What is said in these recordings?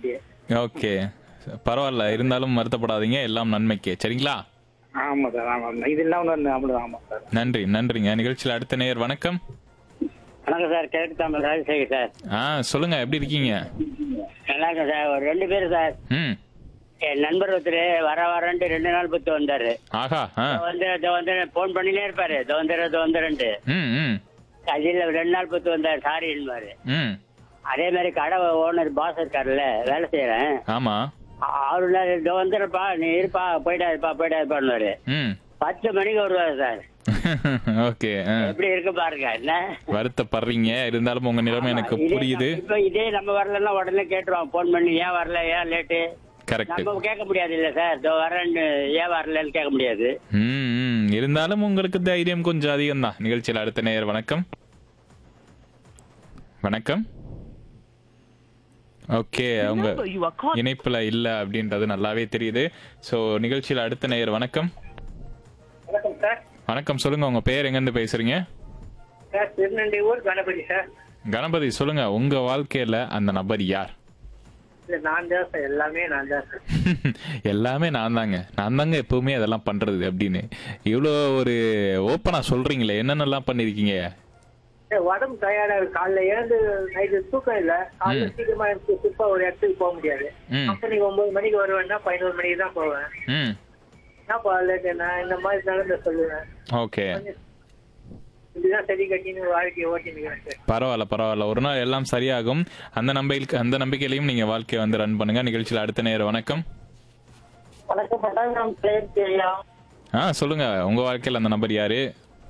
நன்மைக்கு ஓகே பரவாயில்ல இருந்தாலும் வருத்தப்படாதீங்க எல்லாம் நன்மைக்கு சரிங்களா ஆமா சார் ஆமா இதெல்லாம் ஒன்று அவ்வளோ ஆமா சார் நன்றி நன்றிங்க நிகழ்ச்சியில் அடுத்த நேயர் வணக்கம் வணக்கம் சார் கிழக்கு தமிழ் ராஜசேகர் சார் ஆ சொல்லுங்க எப்படி இருக்கீங்க நல்லா இருக்கேன் சார் ஒரு ரெண்டு பேர் சார் ம் என் நண்பர் ஒருத்தர் வர வரன்ட்டு ரெண்டு நாள் பத்து வந்தாரு ஆஹா ஆ இதோ வந்து இதோ வந்து போன் பண்ணினே இருப்பாரு இதோ வந்துரு இதோ வந்துருன்ட்டு ம் ம் அதில் ரெண்டு நாள் பத்து வந்தாரு சாரி என்பாரு ம் அதே மாதிரி கடை ஓனர் பாஸ் இருக்காருல்ல வேலை செய்யறேன் ஆமா அவரு நாள் இதோ வந்துருப்பா நீ இருப்பா போயிட்டா இருப்பா போயிட்டா இருப்பான்னு ம் பத்து மணிக்கு வருவாரு சார் ஓகே ஆ எப்படி இருக்கு பாருங்க என்ன வருத்தப்படுறீங்க இருந்தாலும் உங்க நிலைமை எனக்கு இதே புரியுது நம்ம- இப்ப இதே நம்ம வரலன்னா உடனே கேட்டுருவான் போன் பண்ணி ஏன் வரல ஏன் லேட்டு கரெக்ட் நம்ம கேட்க முடியாது இல்ல சார் இதோ வரேன்னு ஏன் வரலன்னு கேட்க முடியாது ம் ம். இருந்தாலும் உங்களுக்கு தைரியம் கொஞ்சம் அதிகம் தான் நிகழ்ச்சியில் அடுத்த நேயர் வணக்கம் வணக்கம் ஓகே அவங்க இணைப்புல இல்ல அப்படின்றது நல்லாவே தெரியுது சோ நிகழ்ச்சியில் அடுத்த நேயர் வணக்கம் வணக்கம் சார் வணக்கம் சொல்லுங்க உங்க பேர் எங்க இருந்து பேசுறீங்க சார் திருநண்டி ஊர் கணபதி சார் கணபதி சொல்லுங்க உங்க வாழ்க்கையில அந்த நபர் யார் இல்ல நான் தான் சார் எல்லாமே நான் தான் சார் எல்லாமே நான் தாங்க நான் தாங்க எப்பவுமே அதெல்லாம் பண்றது அப்படின்னு இவ்வளோ ஒரு ஓப்பனா சொல்றீங்களே என்னென்னலாம் பண்ணிருக்கீங்க சார், உடம்பு டயர்டா இருக்கு காலைல எழுந்து நைட்டு தூக்கம் இல்ல காலைல சீக்கிரமா எனக்கு சுப்பா ஒரு இடத்துக்கு போக முடியாது ம் கம்பெனிக்கு ஒன்பது மணிக்கு வருவேன்னா பதினோரு மணிக்கு தான் போவேன் ம் என்ன போகல நான் இந்த மாதிரி நடந்த சொல்லுவேன் ஓகே இப்படிதான் சரி கட்டின்னு வாழ்க்கையை ஓட்டினுக்கிறேன் சார் பரவாயில்ல பரவாயில்ல ஒரு நாள் எல்லாம் சரியாகும் அந்த நம்பிக்கை அந்த நம்பிக்கையிலையும் நீங்க வாழ்க்கையை வந்து ரன் பண்ணுங்க நிகழ்ச்சியில் அடுத்த நேரம் வணக்கம் வணக்கம் பட்டாபிராம் பிளேயர் தெரியா ஆ சொல்லுங்க உங்க வாழ்க்கையில அந்த நபர் யாரு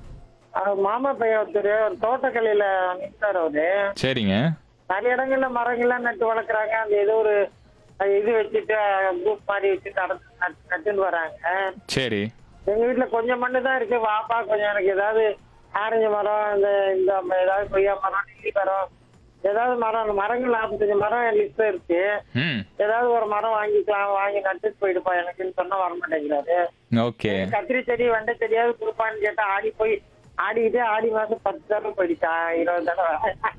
மாமா பையன் ஒருத்தர் ஒரு தோட்டக்கலையில நிற்கிறார் அவரு சரிங்க நிறைய இடங்கள்ல மரங்கள்லாம் நட்டு வளர்க்குறாங்க அந்த ஏதோ ஒரு அஹ், இது வச்சுட்டு குரூப் மாதிரி வச்சு நடத்து நட்டு- நட்டுன்னு வராங்க சரி எங்க வீட்டுல கொஞ்சம் மண்ணு தான் இருக்கு வாப்பா கொஞ்சம் எனக்கு ஏதாவது ஆரஞ்சு மரம் இந்த இந்த ம- ஏதாவது கொய்யா மரம் நெல்லி மரம் ஏதாவது மரம் அந்த மரங்கள் நாற்பத்தஞ்சு மரம் என் லிஸ்ட்ல இருக்கு ம் ஏதாவது ஒரு மரம் வாங்கிக்கலாம் வாங்கி நட்டுட்டு போயிடுப்பா எனக்குன்னு சொன்னா வர மாட்டேங்கிறாரு ஓகே கத்திரி செடி வெண்டை செடியாவது கொடுப்பான்னு கேட்டா ஆடி போய் ஆடிக்கிட்டே ஆடி மாசம் பத்து தடவை போயிடுச்சான் இருபது தடவை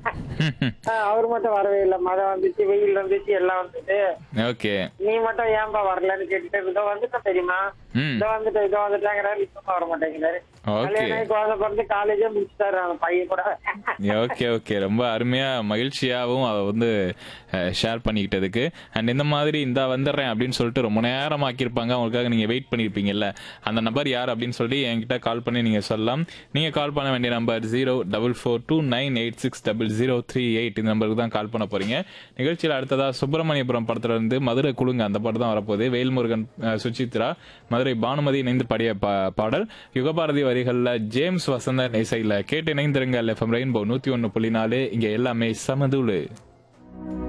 ஆஹ் அவர் மட்டும் வரவே இல்லை மழை வந்துச்சு வெயில் வந்துச்சு எல்லாம் வந்துட்டு ஓகே நீ மட்டும் ஏன்பா வரலன்னு கேட்டுட்டு இதோ வந்துட்டேன் தெரியுமா ம் இதோ வந்துட்டு இதோ வந்துட்டாங்கிறாரு இப்ப வர மாட்டேங்கிறாரு ஓகே கல்யாணம் ஆகி குழந்தை பிறந்து காலேஜே முடிச்சுட்டாரு அந்த பையன் கூட ஓகே ஓகே ரொம்ப அருமையா மகிழ்ச்சியாகவும் அதை வந்து ஷேர் பண்ணிக்கிட்டதுக்கு அண்ட் இந்த மாதிரி இந்த வந்துடுறேன் அப்படின்னு சொல்லிட்டு ரொம்ப நேரம் ஆக்கியிருப்பாங்க அவங்களுக்காக நீங்க வெயிட் பண்ணியிருப்பீங்கல்ல அந்த நபர் யார் அப்படின்னு சொல்லி என்கிட்ட கால் பண்ணி நீங்க சொல்லலாம் நீங்க கால் பண்ண வேண்டிய number zero double four two nine eight six double zero three eight இந்த நம்பருக்கு தான் கால் பண்ண போறீங்க நிகழ்ச்சியில் அடுத்ததா சுப்பிரமணியபுரம் படத்துல இருந்து மதுரை குழுங்க அந்த படம் தான் வரப்போகுது வேல்முருகன் அஹ், சுசித்ரா மதுரை பானுமதி இணைந்து பாடிய பா- பாடல் யுகபாரதி வரிகள்ல ஜேம்ஸ் வசந்தன் இசையில கேட்டு இணைந்திருங்க எஃப்எம் ரெயின்போ நூத்தி ஒன்னு புள்ளி நாலு இங்க எல்லாமே சமதுளு